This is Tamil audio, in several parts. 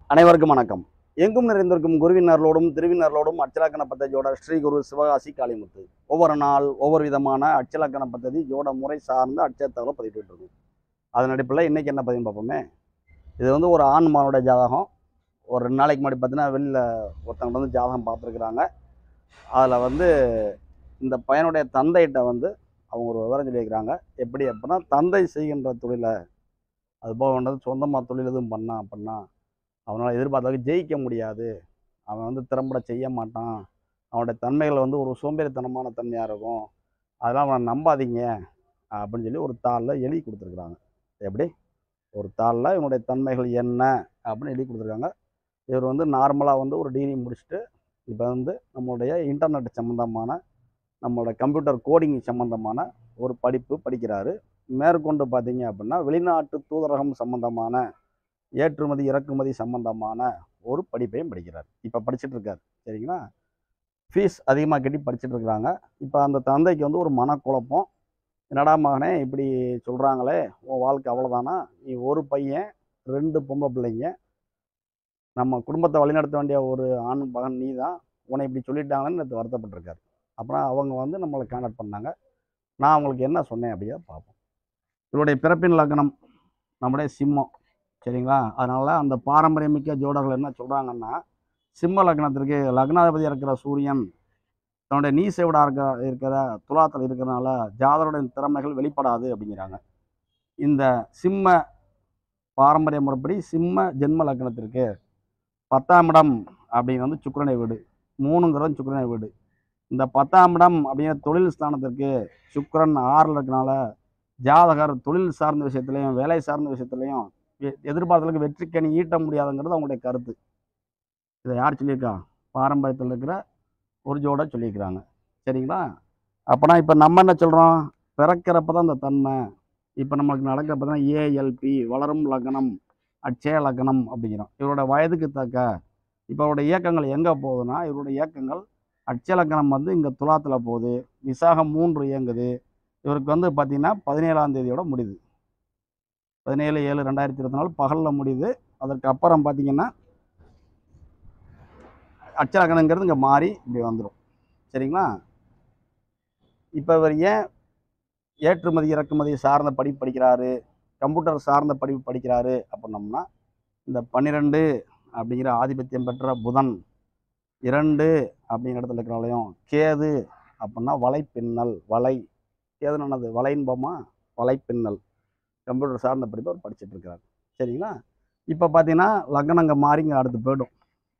அனைவருக்கும் வணக்கம் எங்கும் நிறைந்திருக்கும் குருவினர்களோடும் திருவினர்களோடும் அச்சலக்கண பദ്ധதியோட ஸ்ரீ குரு சிவகாசி காளிமுத்து ஒவ்வொரு நாள் ஒவ்வொரு விதமான அச்சலக்கண பദ്ധதியோட முறை சார்ந்த அச்சத்தகவலை பதிவிட்டு இருக்கோம் அதன் அடிப்படையில் இன்றைக்கி என்ன பதிவு பார்ப்போமே இது வந்து ஒரு ஆண் மானோட ஜாதகம் ஒரு ரெண்டு நாளைக்கு முன்னாடி பார்த்தீங்கன்னா வெளியில் ஒருத்தவங்க வந்து ஜாதகம் பார்த்துருக்குறாங்க அதில் வந்து இந்த பையனுடைய தந்தைகிட்ட வந்து அவங்க ஒரு விவரம் சொல்லியிருக்கிறாங்க எப்படி அப்படின்னா தந்தை செய்கின்ற தொழிலை அது போக வேண்டது சொந்தமாக தொழில் எதுவும் பண்ணா அப்படின்னா அவனால் எதிர்பார்த்தவங்க ஜெயிக்க முடியாது அவன் வந்து திறம்பட செய்ய மாட்டான் அவனுடைய தன்மைகள் வந்து ஒரு சோம்பேறித்தனமான தன்மையாக இருக்கும் அதெல்லாம் அவனை நம்பாதீங்க அப்படின்னு சொல்லி ஒரு தாளில் எழுதி கொடுத்துருக்குறாங்க எப்படி ஒரு தாளில் இவனுடைய தன்மைகள் என்ன அப்படின்னு எழுதி கொடுத்துருக்காங்க இவர் வந்து நார்மலாக வந்து ஒரு டிகிரி முடிச்சுட்டு இப்போ வந்து நம்மளுடைய இன்டர்நெட் சம்மந்தமான நம்மளோட கம்ப்யூட்டர் கோடிங் சம்மந்தமான ஒரு படிப்பு படிக்கிறாரு மேற்கொண்டு பார்த்தீங்க அப்படின்னா வெளிநாட்டு தூதரகம் சம்மந்தமான ஏற்றுமதி இறக்குமதி சம்பந்தமான ஒரு படிப்பையும் படிக்கிறார் இப்போ படிச்சுட்டு இருக்காரு சரிங்களா ஃபீஸ் அதிகமாக கட்டி படிச்சுட்டு இருக்கிறாங்க இப்போ அந்த தந்தைக்கு வந்து ஒரு மனக்குழப்பம் என்னடா மகனே இப்படி சொல்கிறாங்களே உன் வாழ்க்கை அவ்வளோதானா நீ ஒரு பையன் ரெண்டு பொம்பளை பிள்ளைங்க நம்ம குடும்பத்தை வழிநடத்த வேண்டிய ஒரு ஆண் மகன் நீ தான் உன்னை இப்படி சொல்லிட்டாங்கன்னு நேற்று வருத்தப்பட்டிருக்காரு அப்புறம் அவங்க வந்து நம்மளை கான்டாக்ட் பண்ணாங்க நான் அவங்களுக்கு என்ன சொன்னேன் அப்படியே பார்ப்போம் இவருடைய பிறப்பின் லக்னம் நம்முடைய சிம்மம் சரிங்களா அதனால் அந்த பாரம்பரியமிக்க ஜோடர்கள் என்ன சொல்கிறாங்கன்னா சிம்ம லக்னத்திற்கு லக்னாதிபதியாக இருக்கிற சூரியன் தன்னுடைய நீசைவிடா இருக்க இருக்கிற துலாத்தில் இருக்கிறனால ஜாதருடைய திறமைகள் வெளிப்படாது அப்படிங்கிறாங்க இந்த சிம்ம பாரம்பரிய முறைப்படி சிம்ம ஜென்ம லக்னத்திற்கு பத்தாம் இடம் அப்படின்னு வந்து சுக்கிரனை வீடு மூணுங்கிறது சுக்கிரனை வீடு இந்த பத்தாம் இடம் அப்படிங்கிற தொழில் ஸ்தானத்திற்கு சுக்கிரன் ஆறில் இருக்கனால ஜாதகர் தொழில் சார்ந்த விஷயத்துலையும் வேலை சார்ந்த விஷயத்துலையும் எ- எதிர்பார்த்தளவுக்கு வெற்றிக்கணி ஈட்ட முடியாதுங்கிறது அவங்களுடைய கருத்து இதை யார் சொல்லியிருக்கா பாரம்பரியத்தில் இருக்கிற ஒரு ஜோட சொல்லியிருக்கிறாங்க சரிங்களா அப்போனா இப்போ நம்ம என்ன சொல்கிறோம் பிறக்கிறப்ப தான் இந்த தன்மை இப்போ நம்மளுக்கு நடக்கிறப்ப தான் ஏஎல்பி வளரும் லக்னம் அட்சய லக்னம் அப்படிங்கிறோம் இவரோட வயதுக்கு தக்க இப்போ அவரோட இயக்கங்கள் எங்கே போகுதுன்னா இவரோட இயக்கங்கள் அட்சய லக்னம் வந்து இங்கே துலாத்தில் போகுது விசாகம் மூன்று இயங்குது இவருக்கு வந்து பார்த்திங்கன்னா பதினேழாம் தேதியோட முடியுது பதினேழு ஏழு ரெண்டாயிரத்தி இருபத்தி நாலு பகலில் முடியுது அதற்கு அப்புறம் பார்த்தீங்கன்னா அச்சலக்கணங்கிறது இங்கே மாறி இப்படி வந்துடும் சரிங்களா இப்போ இவர் ஏன் ஏற்றுமதி இறக்குமதி சார்ந்த படிப்பு படிக்கிறாரு கம்ப்யூட்டர் சார்ந்த படிப்பு படிக்கிறாரு அப்படின்னம்னா இந்த பன்னிரெண்டு அப்படிங்கிற ஆதிபத்தியம் பெற்ற புதன் இரண்டு அப்படிங்கிற இடத்துல இருக்கிறனாலையும் கேது அப்படின்னா வலைப்பின்னல் வலை கேது என்னது வலைன்பமா வலைப்பின்னல் கம்ப்யூட்டர் சார்ந்த படிப்பு அவர் படிச்சுட்டு இருக்கிறார் சரிங்களா இப்போ பார்த்தீங்கன்னா லக்னங்க மாறிங்க அடுத்து போயிடும்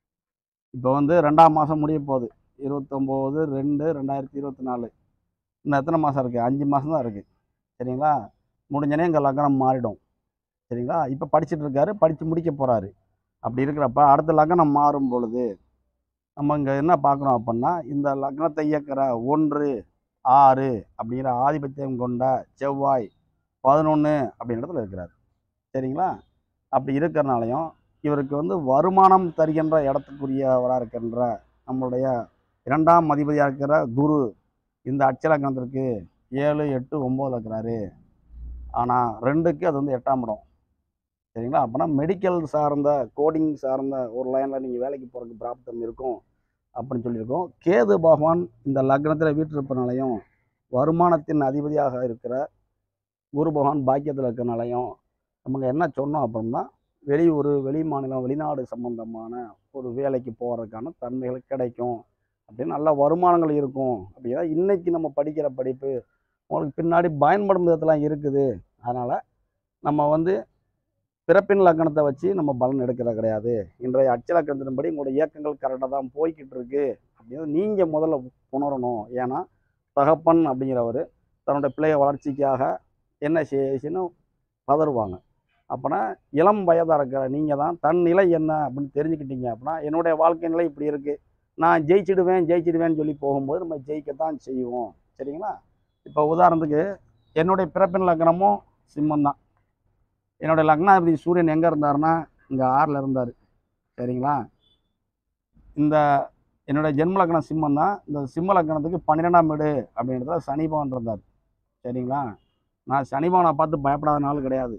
இப்போ வந்து ரெண்டாம் மாதம் முடிய போகுது இருபத்தொம்போது ரெண்டு ரெண்டாயிரத்தி இருபத்தி நாலு இன்னும் எத்தனை மாதம் இருக்குது அஞ்சு மாதம் தான் இருக்குது சரிங்களா முடிஞ்சனே இங்கே லக்னம் மாறிடும் சரிங்களா இப்போ படிச்சுட்டு இருக்காரு படித்து முடிக்க போகிறாரு அப்படி இருக்கிறப்ப அடுத்த லக்னம் மாறும் பொழுது நம்ம இங்கே என்ன பார்க்குறோம் அப்படின்னா இந்த லக்னத்தை இயக்கிற ஒன்று ஆறு அப்படிங்கிற ஆதிபத்தியம் கொண்ட செவ்வாய் பதினொன்று அப்படிங்கிற இடத்துல இருக்கிறார் சரிங்களா அப்படி இருக்கிறனாலையும் இவருக்கு வந்து வருமானம் தருகின்ற இடத்துக்குரியவராக இருக்கின்ற நம்மளுடைய இரண்டாம் அதிபதியாக இருக்கிற குரு இந்த அச்சலக்கணத்திற்கு ஏழு எட்டு ஒம்போதில் இருக்கிறாரு ஆனால் ரெண்டுக்கு அது வந்து எட்டாம் இடம் சரிங்களா அப்போனா மெடிக்கல் சார்ந்த கோடிங் சார்ந்த ஒரு லைனில் நீங்கள் வேலைக்கு போகிறதுக்கு பிராப்தம் இருக்கும் அப்படின்னு சொல்லியிருக்கோம் கேது பகவான் இந்த லக்னத்தில் வீட்டிருப்பனாலையும் வருமானத்தின் அதிபதியாக இருக்கிற குரு பகவான் பாக்கியத்தில் இருக்கிறனாலையும் நமக்கு என்ன சொன்னோம் அப்படின்னா வெளியூர் வெளி மாநிலம் வெளிநாடு சம்பந்தமான ஒரு வேலைக்கு போகிறதுக்கான தன்மைகள் கிடைக்கும் அப்படின்னு நல்ல வருமானங்கள் இருக்கும் அப்படின்னா இன்னைக்கு நம்ம படிக்கிற படிப்பு உங்களுக்கு பின்னாடி பயன்படும் விதத்தெல்லாம் இருக்குது அதனால் நம்ம வந்து பிறப்பின் லக்கணத்தை வச்சு நம்ம பலன் எடுக்கிறது கிடையாது இன்றைய அச்சலக்கணத்தின்படி உங்களோட இயக்கங்கள் கரெக்டாக தான் போய்கிட்டு இருக்கு அப்படின்னு நீங்கள் முதல்ல உணரணும் ஏன்னா தகப்பன் அப்படிங்கிறவர் தன்னுடைய பிள்ளைய வளர்ச்சிக்காக என்ன செய்யணும் பதறுவாங்க அப்போனா இளம் வயதாக இருக்கிற நீங்கள் தான் தன் நிலை என்ன அப்படின்னு தெரிஞ்சுக்கிட்டீங்க அப்படின்னா என்னுடைய வாழ்க்கை நிலை இப்படி இருக்குது நான் ஜெயிச்சிடுவேன் ஜெயிச்சிடுவேன்னு சொல்லி போகும்போது நம்ம ஜெயிக்கத்தான் செய்வோம் சரிங்களா இப்போ உதாரணத்துக்கு என்னுடைய பிறப்பின் லக்னமும் சிம்மம் தான் என்னுடைய லக்னாதிபதி சூரியன் எங்கே இருந்தாருன்னா இங்கே ஆறில் இருந்தார் சரிங்களா இந்த என்னுடைய ஜென்ம லக்னம் சிம்மம் தான் இந்த சிம்ம லக்னத்துக்கு பன்னிரெண்டாம் வீடு அப்படின்றதுல சனி பவன் இருந்தார் சரிங்களா நான் சனி பவனை பார்த்து பயப்படாத நாள் கிடையாது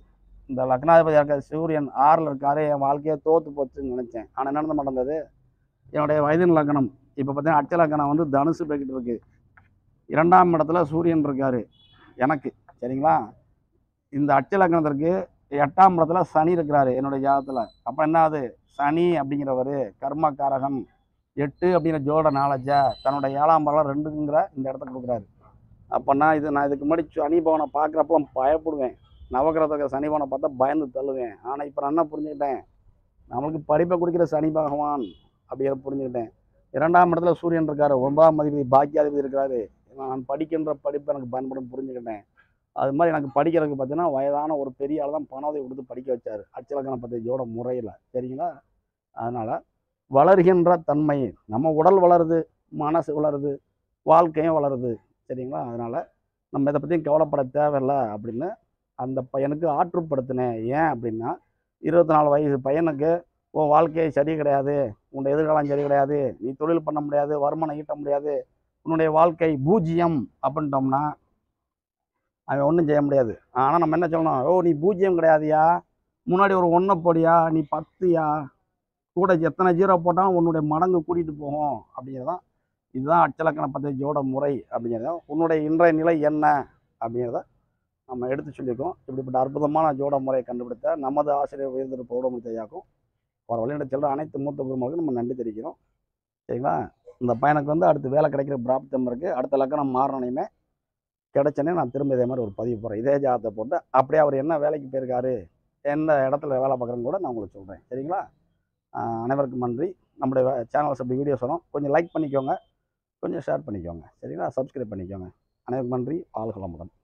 இந்த லக்னாதிபதியாக இருக்க சூரியன் ஆறில் இருக்காரு என் வாழ்க்கையே தோற்று போச்சுன்னு நினச்சேன் ஆனால் என்ன நடந்து நடந்தது என்னுடைய வயதின் லக்னம் இப்போ பார்த்தீங்கன்னா அச்ச லக்னம் வந்து தனுசு போய்கிட்டு இருக்கு இரண்டாம் இடத்துல சூரியன் இருக்காரு எனக்கு சரிங்களா இந்த அச்ச லக்னத்திற்கு எட்டாம் இடத்துல சனி இருக்கிறாரு என்னுடைய ஜாதகத்தில் அப்போ என்ன ஆகுது சனி அப்படிங்கிறவர் கர்மகாரகன் எட்டு அப்படிங்கிற ஜோட நாலேஜை தன்னுடைய ஏழாம் பலம் ரெண்டுங்கிற இந்த இடத்த கொடுக்குறாரு அப்போனா இது நான் இதுக்கு முன்னாடி சனி பவனை பார்க்குறப்ப பயப்படுவேன் நவகிரக சனி பவனை பார்த்தா பயந்து தள்ளுவேன் ஆனால் இப்போ நான் என்ன புரிஞ்சுக்கிட்டேன் நம்மளுக்கு படிப்பை கொடுக்குற சனி பகவான் அப்படிங்கிற புரிஞ்சுக்கிட்டேன் இரண்டாம் இடத்துல சூரியன் இருக்காரு ஒன்பதாம் அதிபதி பாக்கியாதிபதி இருக்காரு நான் படிக்கின்ற படிப்பு எனக்கு பயன்படும் புரிஞ்சுக்கிட்டேன் அது மாதிரி எனக்கு படிக்கிறதுக்கு பார்த்தீங்கன்னா வயதான ஒரு பெரிய ஆள் தான் பணத்தை கொடுத்து படிக்க வச்சார் அச்சலக்கண பத்திரிகையோட முறையில் சரிங்களா அதனால் வளர்கின்ற தன்மை நம்ம உடல் வளருது மனசு வளருது வாழ்க்கையும் வளருது சரிங்களா அதனால் நம்ம இதை பற்றியும் கவலைப்பட தேவையில்லை அப்படின்னு அந்த பையனுக்கு ஆற்றுப்படுத்தினேன் ஏன் அப்படின்னா இருபத்தி நாலு வயசு பையனுக்கு உன் வாழ்க்கை சரி கிடையாது உன்னுடைய எதிர்காலம் சரி கிடையாது நீ தொழில் பண்ண முடியாது வருமானம் ஈட்ட முடியாது உன்னுடைய வாழ்க்கை பூஜ்ஜியம் அப்படின்ட்டோம்னா அவன் ஒன்றும் செய்ய முடியாது ஆனால் நம்ம என்ன சொல்லணும் ஓ நீ பூஜ்ஜியம் கிடையாதுயா முன்னாடி ஒரு ஒன்றை போடியா நீ பத்துயா கூட எத்தனை ஜீரோ போட்டாலும் உன்னுடைய மடங்கு கூட்டிகிட்டு போகும் அப்படிங்கிறதான் இதுதான் அச்சலக்கண பദ്ധதியோட முறை அப்படிங்கிறத உன்னுடைய இன்றைய நிலை என்ன அப்படிங்கிறத நம்ம எடுத்து சொல்லியிருக்கோம் இப்படிப்பட்ட அற்புதமான ஜோட முறையை கண்டுபிடித்த நமது ஆசிரியர் உயர்ந்திரு பௌடமுத்தையாக்கும் வர வழியிட செல்ற அனைத்து மூத்த பெருமக்களுக்கும் நம்ம நன்றி தெரிவிக்கிறோம் சரிங்களா இந்த பையனுக்கு வந்து அடுத்து வேலை கிடைக்கிற பிராப்தம் இருக்குது அடுத்த லக்கணம் மாறணையுமே கிடைச்சனே நான் திரும்ப இதே மாதிரி ஒரு பதிவு போடுறேன் இதே ஜாதத்தை போட்டு அப்படியே அவர் என்ன வேலைக்கு போயிருக்காரு எந்த இடத்துல வேலை பார்க்குறேன்னு கூட நான் உங்களுக்கு சொல்கிறேன் சரிங்களா ஆஹ் அனைவருக்கும் நன்றி நம்முடைய சேனல்ஸ் அப்படி வீடியோஸ் வரும் கொஞ்சம் லைக் பண்ணிக்கோங்க கொஞ்சம் ஷேர் பண்ணிக்கோங்க சரிங்களா சப்ஸ்கிரைப் பண்ணிக்கோங்க அனைவருக்கும் நன்றி ஆள்களமுடன்